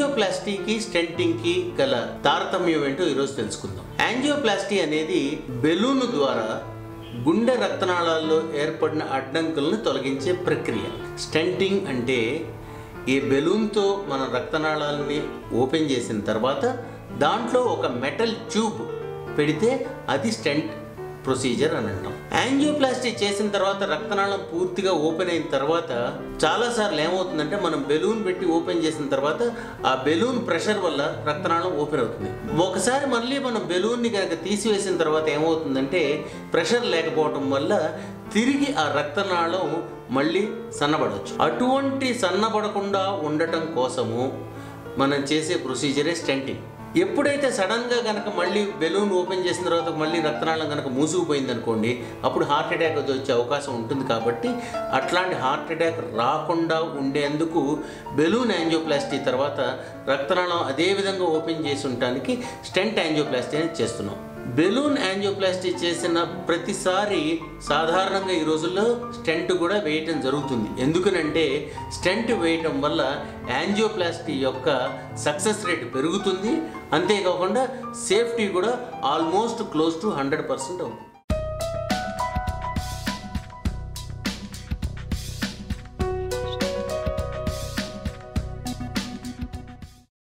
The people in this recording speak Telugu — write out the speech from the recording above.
యాంజియోప్లాస్టీకి స్టెంటింగ్కి గల తారతమ్యం ఏంటో ఈరోజు తెలుసుకుందాం యాంజియోప్లాస్టీ అనేది బెలూన్ ద్వారా గుండె రక్తనాళాల్లో ఏర్పడిన అడ్డంకులను తొలగించే ప్రక్రియ స్టెంటింగ్ అంటే ఈ బెలూన్తో మన రక్తనాళాలని ఓపెన్ చేసిన తర్వాత దాంట్లో ఒక మెటల్ ట్యూబ్ పెడితే అది స్టెంట్ ప్రొసీజర్ అని అంటాం యాంజియోప్లాస్టీ చేసిన తర్వాత రక్తనాళం పూర్తిగా ఓపెన్ అయిన తర్వాత చాలాసార్లు ఏమవుతుందంటే మనం బెలూన్ పెట్టి ఓపెన్ చేసిన తర్వాత ఆ బెలూన్ ప్రెషర్ వల్ల రక్తనాళం ఓపెన్ అవుతుంది ఒకసారి మళ్ళీ మనం బెలూన్ని కనుక తీసివేసిన తర్వాత ఏమవుతుందంటే ప్రెషర్ లేకపోవటం వల్ల తిరిగి ఆ రక్తనాళం మళ్ళీ సన్నబడవచ్చు అటువంటి సన్నబడకుండా ఉండటం కోసము మనం చేసే ప్రొసీజరే స్టెంటింగ్ ఎప్పుడైతే సడన్గా కనుక మళ్ళీ బెలూన్ ఓపెన్ చేసిన తర్వాత మళ్ళీ రక్తనాళం కనుక మూసుకుపోయింది అనుకోండి అప్పుడు హార్ట్ అటాక్ అది వచ్చే అవకాశం ఉంటుంది కాబట్టి అట్లాంటి హార్ట్ అటాక్ రాకుండా ఉండేందుకు బెలూన్ యాంజియోప్లాస్టీ తర్వాత రక్తనాళం అదే విధంగా ఓపెన్ చేసి ఉండటానికి స్టెంట్ యాంజియోప్లాస్టీ అనేది చేస్తున్నాం బెలూన్ యాంజియోప్లాస్టీ చేసిన ప్రతిసారి సాధారణంగా ఈ రోజుల్లో స్టెంట్ కూడా వేయటం జరుగుతుంది ఎందుకనంటే స్టెంట్ వేయటం వల్ల యాంజియోప్లాస్టీ యొక్క సక్సెస్ రేట్ పెరుగుతుంది అంతేకాకుండా సేఫ్టీ కూడా almost close to hundred percent అవుతుంది